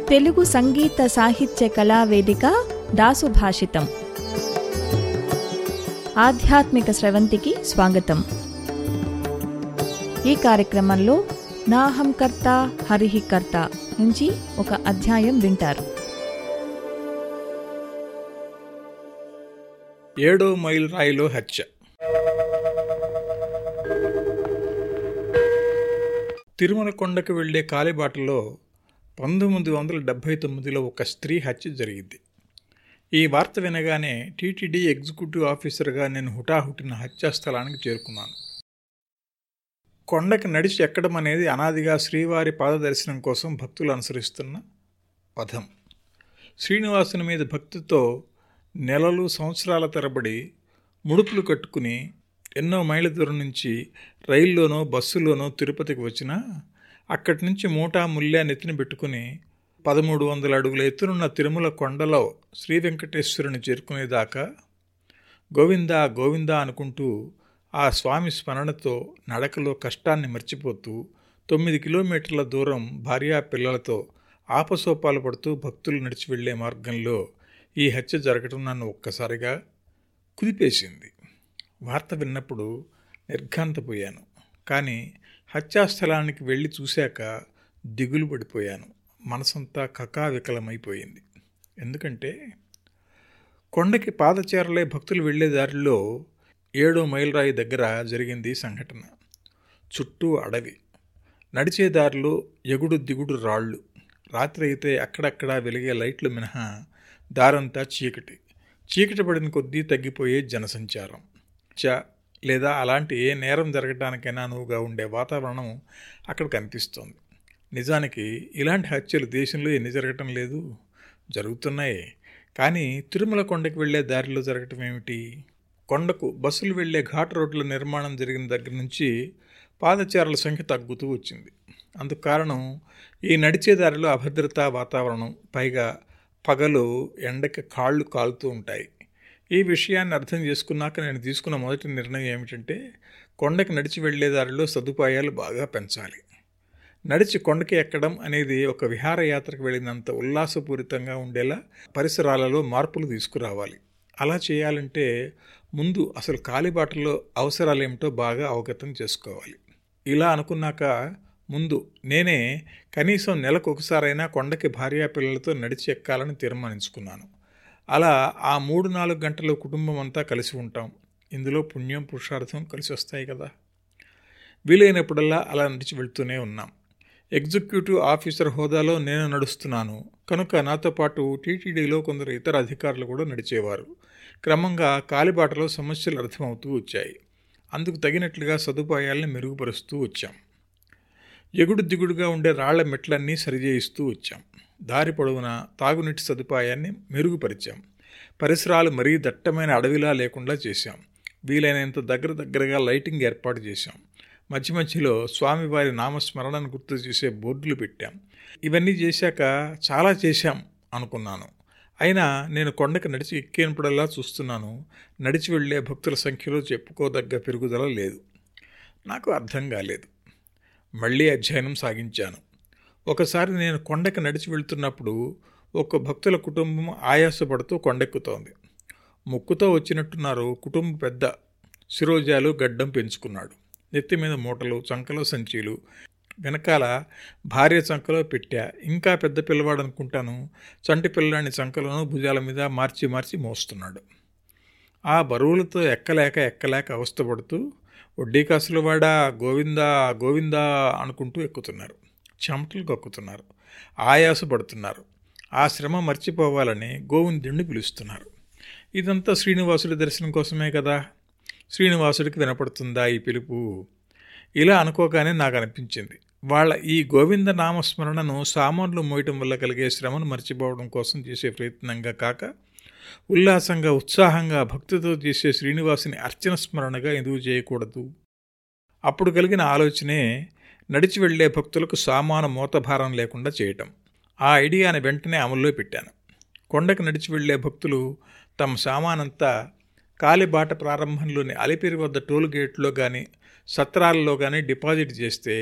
తెలుగు సంగీత సాహిత్య కళా వేదిక దాసు భాషితం ఆధ్యాత్మిక స్రవంతికి స్వాగతం ఈ కార్యక్రమంలో నాహం కర్త హరిహి కర్త నుంచి ఒక అధ్యాయం వింటారు ఏడో మైల్ రాయిలో హత్య తిరుమల కొండకు వెళ్లే కాలిబాటలో పంతొమ్మిది వందల డెబ్భై తొమ్మిదిలో ఒక స్త్రీ హత్య జరిగింది ఈ వార్త వినగానే టీటీడీ ఎగ్జిక్యూటివ్ ఆఫీసర్గా నేను హుటాహుటిన హత్యా స్థలానికి చేరుకున్నాను కొండకి నడిచి ఎక్కడం అనేది అనాదిగా శ్రీవారి పాదదర్శనం కోసం భక్తులు అనుసరిస్తున్న పథం శ్రీనివాసుని మీద భక్తితో నెలలు సంవత్సరాల తరబడి ముడుపులు కట్టుకుని ఎన్నో మైళ్ళ దూరం నుంచి రైల్లోనో బస్సులోనో తిరుపతికి వచ్చినా అక్కడి నుంచి మూటా ముల్లా నెత్తిన పెట్టుకుని పదమూడు వందల అడుగుల ఎత్తునున్న తిరుమల కొండలో శ్రీ వెంకటేశ్వరుని చేరుకునేదాకా గోవిందా గోవిందా అనుకుంటూ ఆ స్వామి స్మరణతో నడకలో కష్టాన్ని మర్చిపోతూ తొమ్మిది కిలోమీటర్ల దూరం భార్యా పిల్లలతో ఆపసోపాలు పడుతూ భక్తులు నడిచి వెళ్లే మార్గంలో ఈ హత్య జరగటం నన్ను ఒక్కసారిగా కుదిపేసింది వార్త విన్నప్పుడు నిర్ఘాంతపోయాను కానీ హత్యాస్థలానికి వెళ్ళి చూశాక దిగులు పడిపోయాను మనసంతా కకావికలమైపోయింది ఎందుకంటే కొండకి పాదచారులే భక్తులు వెళ్లే దారిలో ఏడో మైలురాయి దగ్గర జరిగింది సంఘటన చుట్టూ అడవి నడిచే దారిలో ఎగుడు దిగుడు రాళ్ళు రాత్రి అయితే అక్కడక్కడ వెలిగే లైట్లు మినహా దారంతా చీకటి చీకటి పడిన కొద్దీ తగ్గిపోయే జనసంచారం చ లేదా అలాంటి ఏ నేరం జరగడానికైనా అనువుగా ఉండే వాతావరణం అక్కడ కనిపిస్తోంది నిజానికి ఇలాంటి హత్యలు దేశంలో ఎన్ని జరగటం లేదు జరుగుతున్నాయి కానీ తిరుమల కొండకి వెళ్లే దారిలో జరగటం ఏమిటి కొండకు బస్సులు వెళ్లే ఘాట్ రోడ్ల నిర్మాణం జరిగిన దగ్గర నుంచి పాదచారుల సంఖ్య తగ్గుతూ వచ్చింది అందుకు కారణం ఈ నడిచే దారిలో అభద్రతా వాతావరణం పైగా పగలు ఎండకి కాళ్ళు కాలుతూ ఉంటాయి ఈ విషయాన్ని అర్థం చేసుకున్నాక నేను తీసుకున్న మొదటి నిర్ణయం ఏమిటంటే కొండకి నడిచి వెళ్లే దారిలో సదుపాయాలు బాగా పెంచాలి నడిచి కొండకి ఎక్కడం అనేది ఒక విహారయాత్రకు వెళ్ళినంత ఉల్లాసపూరితంగా ఉండేలా పరిసరాలలో మార్పులు తీసుకురావాలి అలా చేయాలంటే ముందు అసలు కాలిబాటలో అవసరాలు ఏమిటో బాగా అవగతం చేసుకోవాలి ఇలా అనుకున్నాక ముందు నేనే కనీసం నెలకు ఒకసారైనా కొండకి భార్యా పిల్లలతో నడిచి ఎక్కాలని తీర్మానించుకున్నాను అలా ఆ మూడు నాలుగు గంటలు కుటుంబం అంతా కలిసి ఉంటాం ఇందులో పుణ్యం పురుషార్థం కలిసి వస్తాయి కదా వీలైనప్పుడల్లా అలా నడిచి వెళ్తూనే ఉన్నాం ఎగ్జిక్యూటివ్ ఆఫీసర్ హోదాలో నేను నడుస్తున్నాను కనుక నాతో పాటు టీటీడీలో కొందరు ఇతర అధికారులు కూడా నడిచేవారు క్రమంగా కాలిబాటలో సమస్యలు అర్థమవుతూ వచ్చాయి అందుకు తగినట్లుగా సదుపాయాలను మెరుగుపరుస్తూ వచ్చాం ఎగుడు దిగుడుగా ఉండే రాళ్ల మెట్లన్నీ సరిచేయిస్తూ వచ్చాం దారి పొడవునా తాగునీటి సదుపాయాన్ని మెరుగుపరిచాం పరిసరాలు మరీ దట్టమైన అడవిలా లేకుండా చేశాం వీలైనంత దగ్గర దగ్గరగా లైటింగ్ ఏర్పాటు చేశాం మధ్య మధ్యలో స్వామివారి నామస్మరణను గుర్తు చేసే బోర్డులు పెట్టాం ఇవన్నీ చేశాక చాలా చేశాం అనుకున్నాను అయినా నేను కొండకు నడిచి ఎక్కినప్పుడల్లా చూస్తున్నాను నడిచి వెళ్లే భక్తుల సంఖ్యలో చెప్పుకోదగ్గ పెరుగుదల లేదు నాకు అర్థం కాలేదు మళ్ళీ అధ్యయనం సాగించాను ఒకసారి నేను కొండకి నడిచి వెళ్తున్నప్పుడు ఒక భక్తుల కుటుంబం ఆయాసపడుతూ కొండెక్కుతోంది ముక్కుతో వచ్చినట్టున్నారు కుటుంబ పెద్ద శిరోజాలు గడ్డం పెంచుకున్నాడు నెత్తి మీద మూటలు చంకలో సంచీలు వెనకాల భార్య చంకలో పెట్టా ఇంకా పెద్ద పిల్లవాడు అనుకుంటాను చంటి పిల్లాని చంకలోనూ భుజాల మీద మార్చి మార్చి మోస్తున్నాడు ఆ బరువులతో ఎక్కలేక ఎక్కలేక అవస్థపడుతూ వడ్డీ కాసులు వాడా గోవిందా గోవిందా అనుకుంటూ ఎక్కుతున్నారు చెమటలు కక్కుతున్నారు ఆయాస పడుతున్నారు ఆ శ్రమ మర్చిపోవాలని గోవిందుడిని పిలుస్తున్నారు ఇదంతా శ్రీనివాసుడి దర్శనం కోసమే కదా శ్రీనివాసుడికి వినపడుతుందా ఈ పిలుపు ఇలా అనుకోగానే నాకు అనిపించింది వాళ్ళ ఈ గోవింద నామస్మరణను సామాన్లు మోయటం వల్ల కలిగే శ్రమను మర్చిపోవడం కోసం చేసే ప్రయత్నంగా కాక ఉల్లాసంగా ఉత్సాహంగా భక్తితో చేసే శ్రీనివాసుని అర్చన స్మరణగా ఎందుకు చేయకూడదు అప్పుడు కలిగిన ఆలోచనే నడిచి వెళ్లే భక్తులకు సామాను మోతభారం లేకుండా చేయటం ఆ ఐడియాని వెంటనే అమల్లో పెట్టాను కొండకు నడిచి వెళ్లే భక్తులు తమ సామానంతా కాలిబాట ప్రారంభంలోని అలిపిరి వద్ద టోల్ గేట్లో కానీ సత్రాలలో కానీ డిపాజిట్ చేస్తే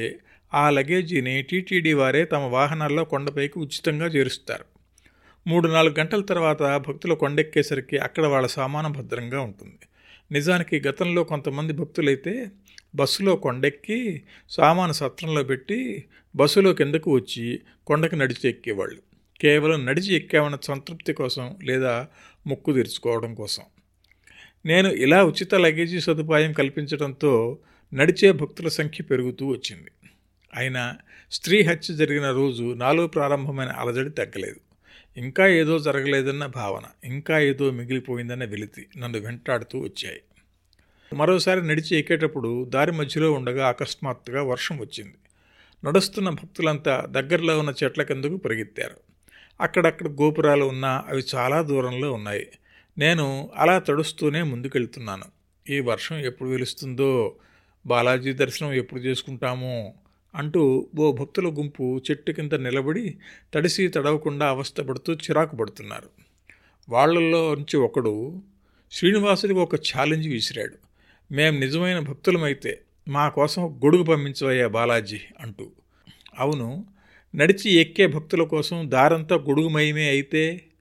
ఆ లగేజీని టీటీడీ వారే తమ వాహనాల్లో కొండపైకి ఉచితంగా చేరుస్తారు మూడు నాలుగు గంటల తర్వాత భక్తులు కొండెక్కేసరికి అక్కడ వాళ్ళ సామానం భద్రంగా ఉంటుంది నిజానికి గతంలో కొంతమంది భక్తులైతే బస్సులో కొండెక్కి సామాను సత్రంలో పెట్టి బస్సులో కిందకు వచ్చి కొండకి నడిచి ఎక్కేవాళ్ళు కేవలం నడిచి ఎక్కామన్న సంతృప్తి కోసం లేదా ముక్కు తెరుచుకోవడం కోసం నేను ఇలా ఉచిత లగేజీ సదుపాయం కల్పించడంతో నడిచే భక్తుల సంఖ్య పెరుగుతూ వచ్చింది అయినా స్త్రీ హత్య జరిగిన రోజు నాలో ప్రారంభమైన అలజడి తగ్గలేదు ఇంకా ఏదో జరగలేదన్న భావన ఇంకా ఏదో మిగిలిపోయిందన్న వెలితి నన్ను వెంటాడుతూ వచ్చాయి మరోసారి నడిచి ఎక్కేటప్పుడు దారి మధ్యలో ఉండగా అకస్మాత్తుగా వర్షం వచ్చింది నడుస్తున్న భక్తులంతా దగ్గరలో ఉన్న చెట్ల కిందకు పరిగెత్తారు అక్కడక్కడ గోపురాలు ఉన్నా అవి చాలా దూరంలో ఉన్నాయి నేను అలా తడుస్తూనే ముందుకెళ్తున్నాను ఈ వర్షం ఎప్పుడు వెలుస్తుందో బాలాజీ దర్శనం ఎప్పుడు చేసుకుంటామో అంటూ ఓ భక్తుల గుంపు చెట్టు కింద నిలబడి తడిసి తడవకుండా అవస్థపడుతూ చిరాకు పడుతున్నారు వాళ్ళల్లో నుంచి ఒకడు శ్రీనివాసుడికి ఒక ఛాలెంజ్ విసిరాడు మేం నిజమైన భక్తులమైతే మా కోసం గొడుగు పంపించవయ్యా బాలాజీ అంటూ అవును నడిచి ఎక్కే భక్తుల కోసం దారంతా గొడుగుమయమే అయితే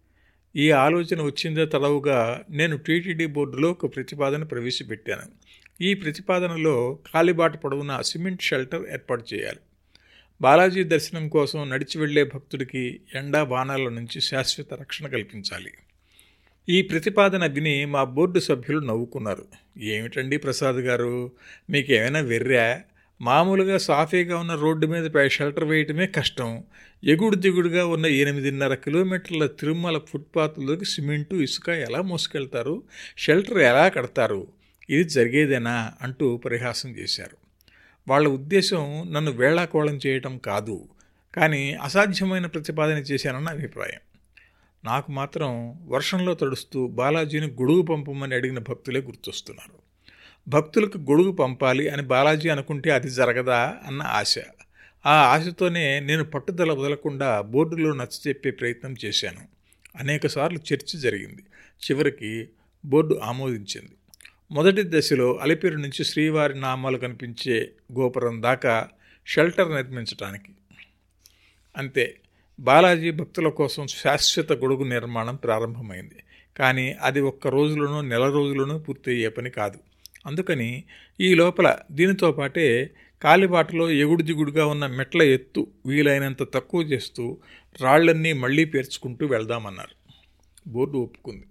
ఈ ఆలోచన వచ్చిందే తడవుగా నేను టీటీడీ బోర్డులో ఒక ప్రతిపాదన ప్రవేశపెట్టాను ఈ ప్రతిపాదనలో కాలిబాట పొడవున సిమెంట్ షెల్టర్ ఏర్పాటు చేయాలి బాలాజీ దర్శనం కోసం నడిచి వెళ్లే భక్తుడికి ఎండా బాణాల నుంచి శాశ్వత రక్షణ కల్పించాలి ఈ ప్రతిపాదన విని మా బోర్డు సభ్యులు నవ్వుకున్నారు ఏమిటండి ప్రసాద్ గారు మీకేమైనా వెర్రా మామూలుగా సాఫీగా ఉన్న రోడ్డు మీద పై షెల్టర్ వేయటమే కష్టం ఎగుడు దిగుడుగా ఉన్న ఎనిమిదిన్నర కిలోమీటర్ల తిరుమల ఫుట్పాత్లోకి సిమెంటు ఇసుక ఎలా మోసుకెళ్తారు షెల్టర్ ఎలా కడతారు ఇది జరిగేదేనా అంటూ పరిహాసం చేశారు వాళ్ళ ఉద్దేశం నన్ను వేళాకోళం చేయటం కాదు కానీ అసాధ్యమైన ప్రతిపాదన చేశానన్న అభిప్రాయం నాకు మాత్రం వర్షంలో తడుస్తూ బాలాజీని గొడుగు పంపమని అడిగిన భక్తులే గుర్తొస్తున్నారు భక్తులకు గొడుగు పంపాలి అని బాలాజీ అనుకుంటే అది జరగదా అన్న ఆశ ఆ ఆశతోనే నేను పట్టుదల వదలకుండా బోర్డులో నచ్చచెప్పే ప్రయత్నం చేశాను అనేకసార్లు చర్చ జరిగింది చివరికి బోర్డు ఆమోదించింది మొదటి దశలో అలిపిరి నుంచి శ్రీవారి నామాలు కనిపించే గోపురం దాకా షెల్టర్ నిర్మించడానికి అంతే బాలాజీ భక్తుల కోసం శాశ్వత గొడుగు నిర్మాణం ప్రారంభమైంది కానీ అది ఒక్క రోజులోనూ నెల రోజులోనూ పూర్తయ్యే పని కాదు అందుకని ఈ లోపల దీనితో పాటే కాలిబాటలో ఎగుడు దిగుడుగా ఉన్న మెట్ల ఎత్తు వీలైనంత తక్కువ చేస్తూ రాళ్లన్నీ మళ్ళీ పేర్చుకుంటూ వెళ్దామన్నారు బోర్డు ఒప్పుకుంది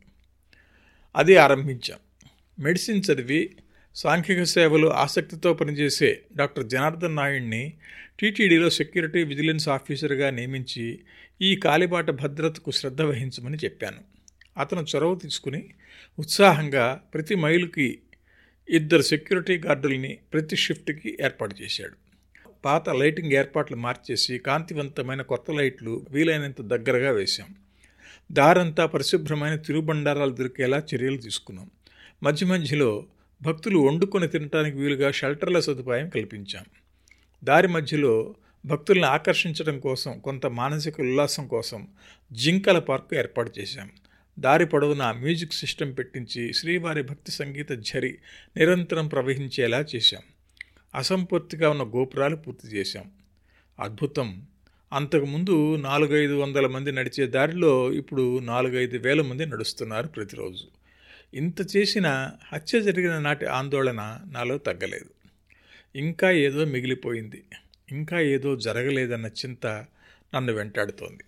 అది ఆరంభించాం మెడిసిన్ చదివి సాంఘిక సేవలు ఆసక్తితో పనిచేసే డాక్టర్ జనార్దన్ నాయుడిని టీటీడీలో సెక్యూరిటీ విజిలెన్స్ ఆఫీసర్గా నియమించి ఈ కాలిబాట భద్రతకు శ్రద్ధ వహించమని చెప్పాను అతను చొరవ తీసుకుని ఉత్సాహంగా ప్రతి మైలుకి ఇద్దరు సెక్యూరిటీ గార్డుల్ని ప్రతి షిఫ్ట్కి ఏర్పాటు చేశాడు పాత లైటింగ్ ఏర్పాట్లు మార్చేసి కాంతివంతమైన కొత్త లైట్లు వీలైనంత దగ్గరగా వేశాం దారంతా పరిశుభ్రమైన తిరుబండారాలు దొరికేలా చర్యలు తీసుకున్నాం మధ్య మధ్యలో భక్తులు వండుకొని తినడానికి వీలుగా షెల్టర్ల సదుపాయం కల్పించాం దారి మధ్యలో భక్తుల్ని ఆకర్షించడం కోసం కొంత మానసిక ఉల్లాసం కోసం జింకల పార్కు ఏర్పాటు చేశాం దారి పొడవున మ్యూజిక్ సిస్టమ్ పెట్టించి శ్రీవారి భక్తి సంగీత ఝరి నిరంతరం ప్రవహించేలా చేశాం అసంపూర్తిగా ఉన్న గోపురాలు పూర్తి చేశాం అద్భుతం అంతకుముందు నాలుగైదు వందల మంది నడిచే దారిలో ఇప్పుడు నాలుగైదు వేల మంది నడుస్తున్నారు ప్రతిరోజు ఇంత చేసిన హత్య జరిగిన నాటి ఆందోళన నాలో తగ్గలేదు ఇంకా ఏదో మిగిలిపోయింది ఇంకా ఏదో జరగలేదన్న చింత నన్ను వెంటాడుతోంది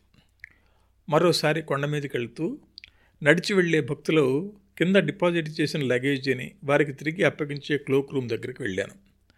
మరోసారి కొండ మీదకి వెళ్తూ నడిచి వెళ్లే భక్తులు కింద డిపాజిట్ చేసిన లగేజీని వారికి తిరిగి అప్పగించే క్లోక్ రూమ్ దగ్గరికి వెళ్ళాను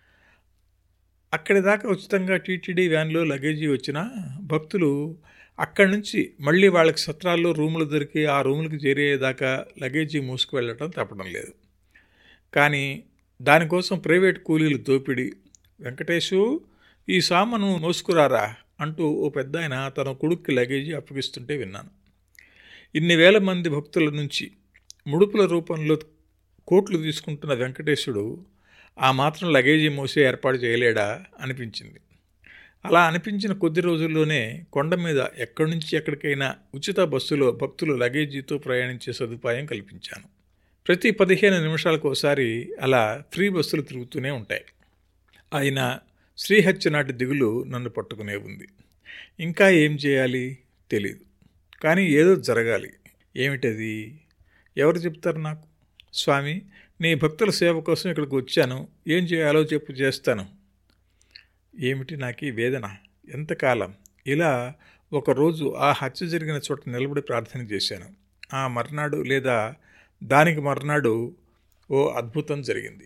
అక్కడి దాకా ఉచితంగా టీటీడీ వ్యాన్లో లగేజీ వచ్చిన భక్తులు అక్కడి నుంచి మళ్ళీ వాళ్ళకి సత్రాల్లో రూములు దొరికి ఆ రూములకు చేరేదాకా లగేజీ మూసుకు వెళ్ళటం తప్పడం లేదు కానీ దానికోసం ప్రైవేట్ కూలీలు దోపిడి వెంకటేశు ఈ సామాను మోసుకురారా అంటూ ఓ పెద్ద ఆయన తన కొడుక్కి లగేజీ అప్పగిస్తుంటే విన్నాను ఇన్ని వేల మంది భక్తుల నుంచి ముడుపుల రూపంలో కోట్లు తీసుకుంటున్న వెంకటేశుడు ఆ మాత్రం లగేజీ మోసే ఏర్పాటు చేయలేడా అనిపించింది అలా అనిపించిన కొద్ది రోజుల్లోనే కొండ మీద ఎక్కడి నుంచి ఎక్కడికైనా ఉచిత బస్సులో భక్తులు లగేజీతో ప్రయాణించే సదుపాయం కల్పించాను ప్రతి పదిహేను నిమిషాలకు ఒకసారి అలా ఫ్రీ బస్సులు తిరుగుతూనే ఉంటాయి అయినా శ్రీహత్య నాటి దిగులు నన్ను పట్టుకునే ఉంది ఇంకా ఏం చేయాలి తెలీదు కానీ ఏదో జరగాలి ఏమిటది ఎవరు చెప్తారు నాకు స్వామి నీ భక్తుల సేవ కోసం ఇక్కడికి వచ్చాను ఏం చేయాలో చెప్పు చేస్తాను ఏమిటి నాకు ఈ వేదన ఎంతకాలం ఇలా ఒకరోజు ఆ హత్య జరిగిన చోట నిలబడి ప్రార్థన చేశాను ఆ మర్నాడు లేదా దానికి మర్నాడు ఓ అద్భుతం జరిగింది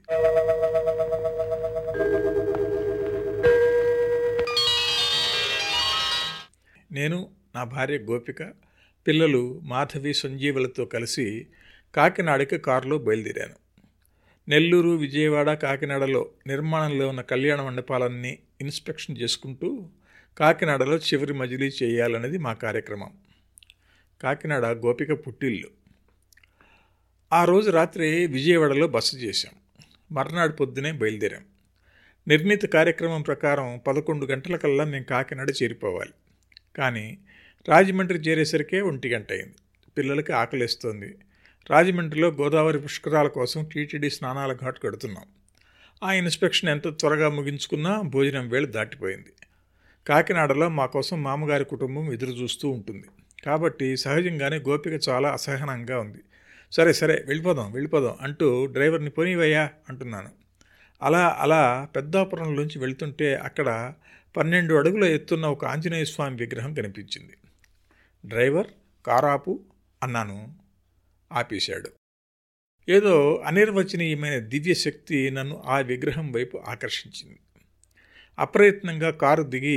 నేను నా భార్య గోపిక పిల్లలు మాధవి సంజీవులతో కలిసి కాకినాడకి కారులో బయలుదేరాను నెల్లూరు విజయవాడ కాకినాడలో నిర్మాణంలో ఉన్న కళ్యాణ మండపాలన్నీ ఇన్స్పెక్షన్ చేసుకుంటూ కాకినాడలో చివరి మజిలీ చేయాలనేది మా కార్యక్రమం కాకినాడ గోపిక పుట్టిల్లు ఆ రోజు రాత్రి విజయవాడలో బస చేశాం మర్నాడు పొద్దునే బయలుదేరాం నిర్ణీత కార్యక్రమం ప్రకారం పదకొండు గంటలకల్లా మేము కాకినాడ చేరిపోవాలి కానీ రాజమండ్రి చేరేసరికే ఒంటి గంట అయింది పిల్లలకి ఆకలిస్తోంది రాజమండ్రిలో గోదావరి పుష్కరాల కోసం టీటీడీ స్నానాల ఘాట్ కడుతున్నాం ఆ ఇన్స్పెక్షన్ ఎంత త్వరగా ముగించుకున్నా భోజనం వేళ దాటిపోయింది కాకినాడలో మా కోసం మామగారి కుటుంబం ఎదురు చూస్తూ ఉంటుంది కాబట్టి సహజంగానే గోపిక చాలా అసహనంగా ఉంది సరే సరే వెళ్ళిపోదాం వెళ్ళిపోదాం అంటూ డ్రైవర్ని పోనీవయ్యా అంటున్నాను అలా అలా పెద్దాపురంలోంచి వెళ్తుంటే అక్కడ పన్నెండు అడుగుల ఎత్తున్న ఒక ఆంజనేయ స్వామి విగ్రహం కనిపించింది డ్రైవర్ కారాపు అన్నాను ఆపేశాడు ఏదో అనిర్వచనీయమైన దివ్య శక్తి నన్ను ఆ విగ్రహం వైపు ఆకర్షించింది అప్రయత్నంగా కారు దిగి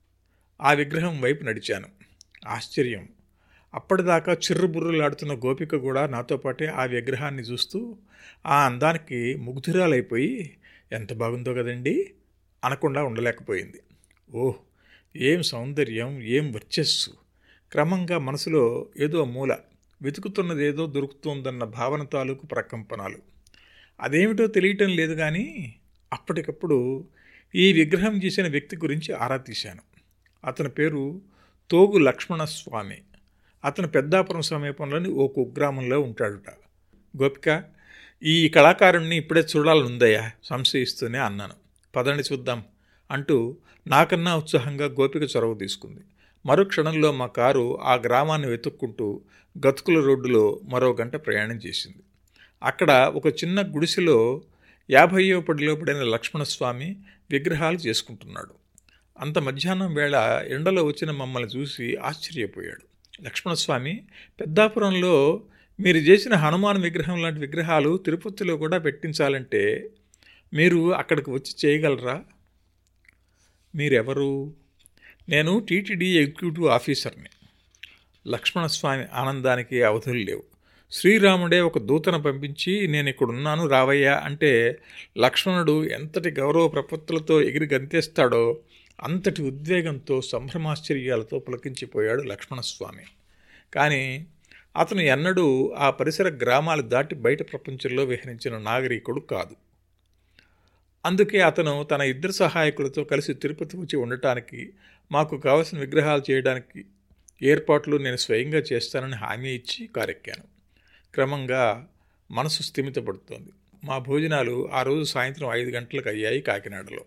ఆ విగ్రహం వైపు నడిచాను ఆశ్చర్యం అప్పటిదాకా చిర్రుబుర్రులాడుతున్న గోపిక కూడా నాతో పాటే ఆ విగ్రహాన్ని చూస్తూ ఆ అందానికి ముగ్ధురాలైపోయి ఎంత బాగుందో కదండి అనకుండా ఉండలేకపోయింది ఓహ్ ఏం సౌందర్యం ఏం వర్చస్సు క్రమంగా మనసులో ఏదో మూల వెతుకుతున్నదేదో దొరుకుతోందన్న భావన తాలూకు ప్రకంపనాలు అదేమిటో తెలియటం లేదు కానీ అప్పటికప్పుడు ఈ విగ్రహం చేసిన వ్యక్తి గురించి ఆరా తీశాను అతని పేరు తోగు లక్ష్మణస్వామి అతను పెద్దాపురం సమీపంలోని ఓ కుగ్రామంలో ఉంటాడుట గోపిక ఈ కళాకారుణ్ణి ఇప్పుడే చూడాలనుందయ్యా సంశయిస్తూనే అన్నాను పదండి చూద్దాం అంటూ నాకన్నా ఉత్సాహంగా గోపిక చొరవ తీసుకుంది మరో క్షణంలో మా కారు ఆ గ్రామాన్ని వెతుక్కుంటూ గతుకుల రోడ్డులో మరో గంట ప్రయాణం చేసింది అక్కడ ఒక చిన్న గుడిసెలో యాభైయో పడిలో పడిన లక్ష్మణస్వామి విగ్రహాలు చేసుకుంటున్నాడు అంత మధ్యాహ్నం వేళ ఎండలో వచ్చిన మమ్మల్ని చూసి ఆశ్చర్యపోయాడు లక్ష్మణస్వామి పెద్దాపురంలో మీరు చేసిన హనుమాన్ విగ్రహం లాంటి విగ్రహాలు తిరుపతిలో కూడా పెట్టించాలంటే మీరు అక్కడికి వచ్చి చేయగలరా మీరెవరు నేను టీటీడీ ఎగ్జిక్యూటివ్ ఆఫీసర్ని లక్ష్మణస్వామి ఆనందానికి అవధులు లేవు శ్రీరాముడే ఒక దూతను పంపించి నేను ఇక్కడున్నాను రావయ్యా అంటే లక్ష్మణుడు ఎంతటి గౌరవ ప్రపత్తులతో ఎగిరి గంతేస్తాడో అంతటి ఉద్వేగంతో సంభ్రమాశ్చర్యాలతో పులకించిపోయాడు లక్ష్మణస్వామి కానీ అతను ఎన్నడూ ఆ పరిసర గ్రామాలు దాటి బయట ప్రపంచంలో విహరించిన నాగరికుడు కాదు అందుకే అతను తన ఇద్దరు సహాయకులతో కలిసి తిరుపతి వచ్చి ఉండటానికి మాకు కావలసిన విగ్రహాలు చేయడానికి ఏర్పాట్లు నేను స్వయంగా చేస్తానని హామీ ఇచ్చి కారెక్కాను క్రమంగా మనసు స్థిమితపడుతోంది మా భోజనాలు ఆ రోజు సాయంత్రం ఐదు గంటలకు అయ్యాయి కాకినాడలో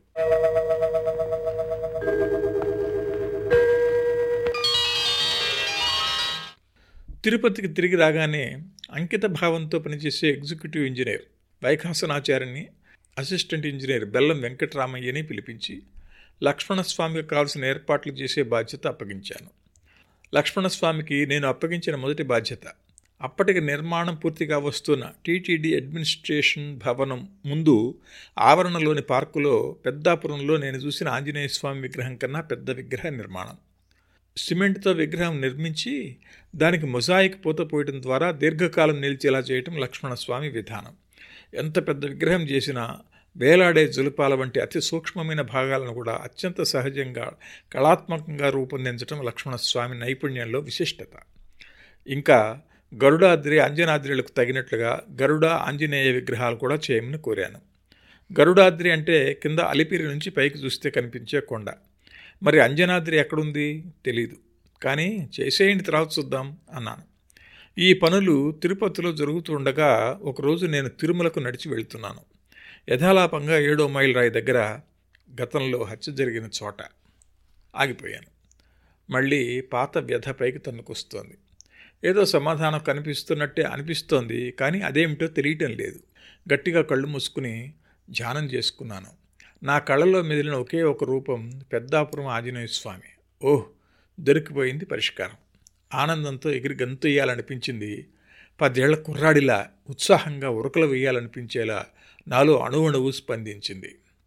తిరుపతికి తిరిగి రాగానే అంకిత భావంతో పనిచేసే ఎగ్జిక్యూటివ్ ఇంజనీర్ వైఖాసనాచార్యని అసిస్టెంట్ ఇంజనీర్ బెల్లం వెంకటరామయ్యని పిలిపించి లక్ష్మణస్వామికి కావాల్సిన ఏర్పాట్లు చేసే బాధ్యత అప్పగించాను లక్ష్మణస్వామికి నేను అప్పగించిన మొదటి బాధ్యత అప్పటికి నిర్మాణం పూర్తిగా వస్తున్న టీటీడీ అడ్మినిస్ట్రేషన్ భవనం ముందు ఆవరణలోని పార్కులో పెద్దాపురంలో నేను చూసిన ఆంజనేయ స్వామి విగ్రహం కన్నా పెద్ద విగ్రహ నిర్మాణం సిమెంట్తో విగ్రహం నిర్మించి దానికి మొజాయిక్ పూత పోయటం ద్వారా దీర్ఘకాలం నిలిచేలా చేయటం లక్ష్మణస్వామి విధానం ఎంత పెద్ద విగ్రహం చేసినా వేలాడే జులుపాల వంటి అతి సూక్ష్మమైన భాగాలను కూడా అత్యంత సహజంగా కళాత్మకంగా రూపొందించడం లక్ష్మణస్వామి నైపుణ్యంలో విశిష్టత ఇంకా గరుడాద్రి అంజనాద్రిలకు తగినట్లుగా గరుడ ఆంజనేయ విగ్రహాలు కూడా చేయమని కోరాను గరుడాద్రి అంటే కింద అలిపిరి నుంచి పైకి చూస్తే కనిపించే కొండ మరి అంజనాద్రి ఎక్కడుంది తెలీదు కానీ చేసేయండి తర్వాత చూద్దాం అన్నాను ఈ పనులు తిరుపతిలో జరుగుతుండగా ఒకరోజు నేను తిరుమలకు నడిచి వెళ్తున్నాను యథాలాపంగా ఏడో మైల్ రాయి దగ్గర గతంలో హత్య జరిగిన చోట ఆగిపోయాను మళ్ళీ పాత వ్యధ పైకి తన్నుకొస్తోంది ఏదో సమాధానం కనిపిస్తున్నట్టే అనిపిస్తోంది కానీ అదేమిటో తెలియటం లేదు గట్టిగా కళ్ళు మూసుకుని ధ్యానం చేసుకున్నాను నా కళ్ళలో మెదిలిన ఒకే ఒక రూపం పెద్దాపురం ఆంజనేయ స్వామి ఓహ్ దొరికిపోయింది పరిష్కారం ఆనందంతో ఎగిరి గంతు వేయాలనిపించింది పదేళ్ల కుర్రాడిలా ఉత్సాహంగా ఉరకలు వేయాలనిపించేలా నాలో అణువణువు స్పందించింది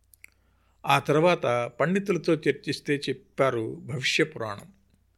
ఆ తర్వాత పండితులతో చర్చిస్తే చెప్పారు భవిష్య పురాణం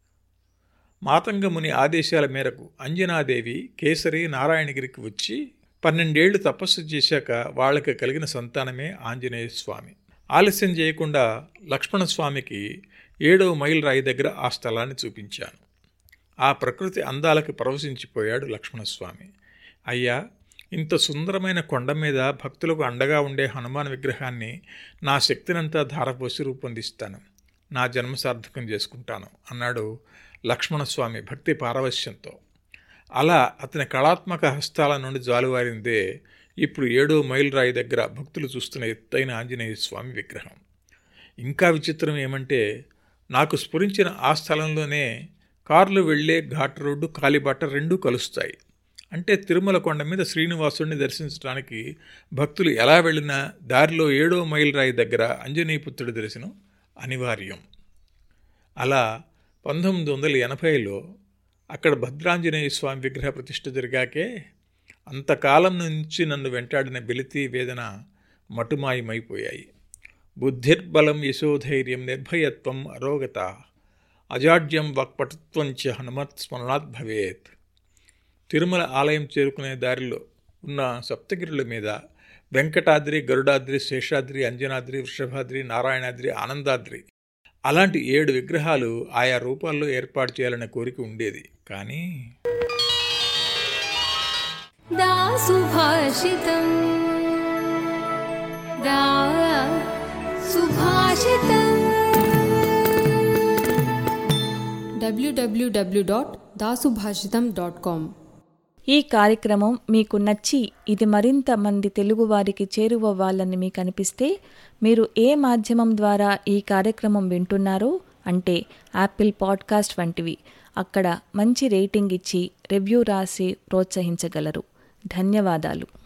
మాతంగముని ఆదేశాల మేరకు అంజనాదేవి కేసరి నారాయణగిరికి వచ్చి పన్నెండేళ్లు తపస్సు చేశాక వాళ్ళకి కలిగిన సంతానమే ఆంజనేయ స్వామి ఆలస్యం చేయకుండా లక్ష్మణస్వామికి ఏడవ మైల్ రాయి దగ్గర ఆ స్థలాన్ని చూపించాను ఆ ప్రకృతి అందాలకి పరవశించిపోయాడు లక్ష్మణస్వామి అయ్యా ఇంత సుందరమైన కొండ మీద భక్తులకు అండగా ఉండే హనుమాన్ విగ్రహాన్ని నా శక్తినంతా ధారపోసి రూపొందిస్తాను నా జన్మ సార్థకం చేసుకుంటాను అన్నాడు లక్ష్మణస్వామి భక్తి పారవశ్యంతో అలా అతని కళాత్మక హస్తాల నుండి జాలువారిందే ఇప్పుడు ఏడో మైల్ రాయి దగ్గర భక్తులు చూస్తున్న ఎత్తైన ఆంజనేయ స్వామి విగ్రహం ఇంకా విచిత్రం ఏమంటే నాకు స్ఫురించిన ఆ స్థలంలోనే కార్లు వెళ్లే ఘాట్ రోడ్డు కాలిబాట రెండూ కలుస్తాయి అంటే తిరుమల కొండ మీద శ్రీనివాసుడిని దర్శించడానికి భక్తులు ఎలా వెళ్ళినా దారిలో ఏడో మైల్ రాయి దగ్గర అంజనీపుత్రుడి దర్శనం అనివార్యం అలా పంతొమ్మిది వందల ఎనభైలో అక్కడ భద్రాంజనేయ స్వామి విగ్రహ ప్రతిష్ఠ జరిగాకే అంతకాలం నుంచి నన్ను వెంటాడిన బెలితి వేదన మటుమాయమైపోయాయి బుద్ధిర్బలం యశోధైర్యం నిర్భయత్వం అరోగత అజాడ్యం వాక్పటుత్వం చ హనుమత్ స్మరణాత్ భవేత్ తిరుమల ఆలయం చేరుకునే దారిలో ఉన్న సప్తగిరుల మీద వెంకటాద్రి గరుడాద్రి శేషాద్రి అంజనాద్రి వృషభాద్రి నారాయణాద్రి ఆనందాద్రి అలాంటి ఏడు విగ్రహాలు ఆయా రూపాల్లో ఏర్పాటు చేయాలనే కోరిక ఉండేది కానీ दा सुभाषितम् दा सुभाषितम् www.dasubhashitam.com ఈ కార్యక్రమం మీకు నచ్చి ఇది మరింత మంది తెలుగువారికి చేరువవ్వాలని మీకు అనిపిస్తే మీరు ఏ మాధ్యమం ద్వారా ఈ కార్యక్రమం వింటున్నారో అంటే యాపిల్ పాడ్కాస్ట్ వంటివి అక్కడ మంచి రేటింగ్ ఇచ్చి రివ్యూ రాసి ప్రోత్సహించగలరు ధన్యవాదాలు